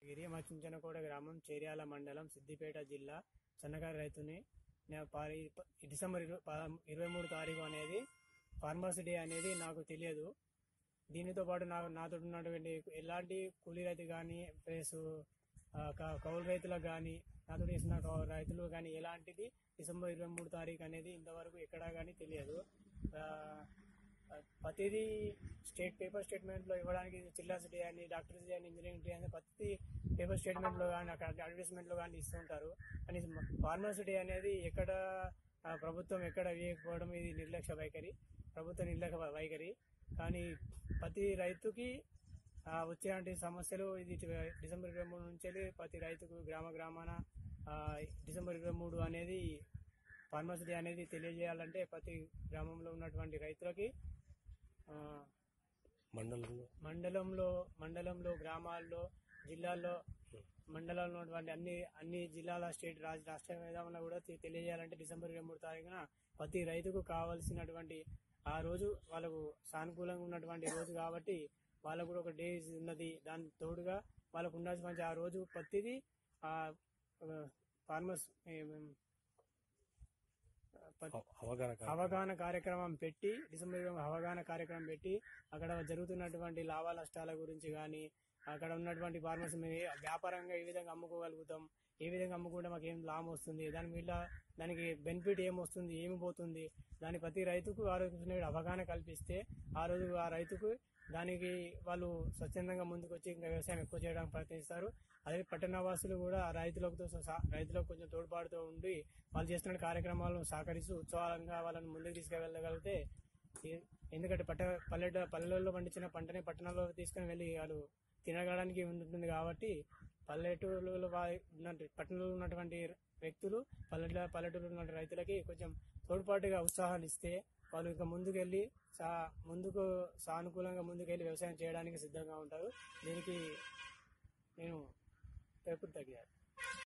గిరి మా చుంచనకోట గ్రామం చేర్యాల మండలం సిద్దిపేట జిల్లా సన్నకారు రైతుని నేను పారి డిసెంబర్ ఇరవై పద- ఇరవై మూడు తారీఖు అనేది ఫార్మర్స్ డే అనేది నాకు తెలియదు దీనితో పాటు నాకు నాతో ఉన్నటువంటి ఎలాంటి కూలీ రైతు కానీ ప్లస్ ఆ, క- కౌలు రైతులకు కానీ నాతో చేసిన కౌలు రైతులు కానీ ఎలాంటిది డిసెంబర్ ఇరవై మూడు తారీఖు అనేది ఇంతవరకు ఎక్కడా కానీ తెలియదు ఆ, ఆ, ప్రతిదీ స్టేట్ పేపర్ స్టేట్మెంట్ లో ఇవ్వడానికి చిల్లాస్ డే అని డాక్టర్స్ డే అని ఇంజనీరింగ్ డే అని ప్రతి పేపర్ స్టేట్మెంట్ లో కానీ అక్కడ అడ్వర్టైజ్మెంట్ లో కానీ ఇస్తుంటారు కానీ ఫార్మర్స్ డే అనేది ఎక్కడ ఆ, ప్రభుత్వం ఎక్కడ వేయకపోవడం ఇది నిర్లక్ష్య వైఖరి ప్రభుత్వ నిర్లక్ష్య వైఖరి కానీ ప్రతి రైతుకి ఆ, వచ్చేటువంటి సమస్యలు ఇది డిసెంబర్ ఇరవై మూడు నుంచి వెళ్ళి ప్రతి రైతుకు గ్రామ గ్రామాన ఆ, డిసెంబర్ ఇరవై మూడు అనేది ఫార్మర్స్ డే అనేది తెలియజేయాలంటే ప్రతి గ్రామంలో ఉన్నటువంటి రైతులకి ఆ, మండలంలో మండలంలో మండలంలో గ్రామాల్లో జిల్లాల్లో మండలంలో ఉన్నటువంటి అన్ని అన్ని జిల్లాల స్టేట్ రాజ్ రాష్ట్ర విధానంలో కూడా తె- తెలియజేయాలంటే డిసెంబర్ ఇరవై మూడు తారీఖున ప్రతి రైతుకు కావాల్సినటువంటి ఆ రోజు వాళ్ళకు సానుకూలంగా ఉన్నటువంటి రోజు కాబట్టి వాళ్ళకు కూడా ఒక డే ఉన్నది దాని తోడుగా వాళ్ళకు ఉండాల్సిన ఆ రోజు ప్రతిదీ ఆ ఫార్మర్స్ అవ- అవగాహన కార్యక్రమం. అవగాహన కార్యక్రమం పెట్టి డిసెంబర్ ఇరవై అవగాహన కార్యక్రమం పెట్టి అక్కడ జరుగుతున్నటువంటి లాభ నష్టాల గురించి కానీ అక్కడ ఉన్నటువంటి ఫార్మర్స్ మేము ఏ- వ్యాపారంగా ఏ విధంగా అమ్ముకోగలుగుతాం ఏ విధంగా అమ్ముకుంటే మాకు ఏం లాభం వస్తుంది దాని మీద దానికి బెనిఫిట్ ఏం వస్తుంది ఏమి పోతుంది దాని ప్రతి రైతుకు ఆ రోజు అవగాహన కల్పిస్తే ఆ రోజు ఆ రైతుకు దానికి వాళ్ళు స్వచ్ఛందంగా ముందుకు వచ్చి ఇంకా వ్యవసాయం ఎక్కువ చేయడానికి ప్రయత్నిస్తారు అదే పట్టణవాసులు కూడా ఆ రైతులతో సహా- రైతులకు కొంచెం తోడ్పాటుతో ఉండి వాళ్ళు చేస్తున్న కార్యక్రమాలను సహకరిస్తూ ఉత్సవాలంగా వాళ్ళని ముందుకు తీసుకువెళ్ళగలిగితే ఏ- ఎందుకంటే పట్ట పల్లెట పల్లెల్లో పండించిన పంటని పట్టణాల్లో తీసుకుని వెళ్ళి వాళ్ళు తినగడానికి ఉంటుంది కాబట్టి పల్లెటూరులో వా- ఉన్న- పట్టణంలో ఉన్నటువంటి వ్యక్తులు పల్లెటూరు పల్లెటూరులో ఉన్న రైతులకి కొంచెం తోడ్పాటుగా ఉత్సాహాన్ని ఇస్తే వాళ్ళు ఇంకా ముందుకెళ్ళి సా ముందుకు సానుకూలంగా ముందుకెళ్ళి వ్యవసాయం చేయడానికి సిద్ధంగా ఉంటారు దీనికి నేను పేపర్ తగ్గారు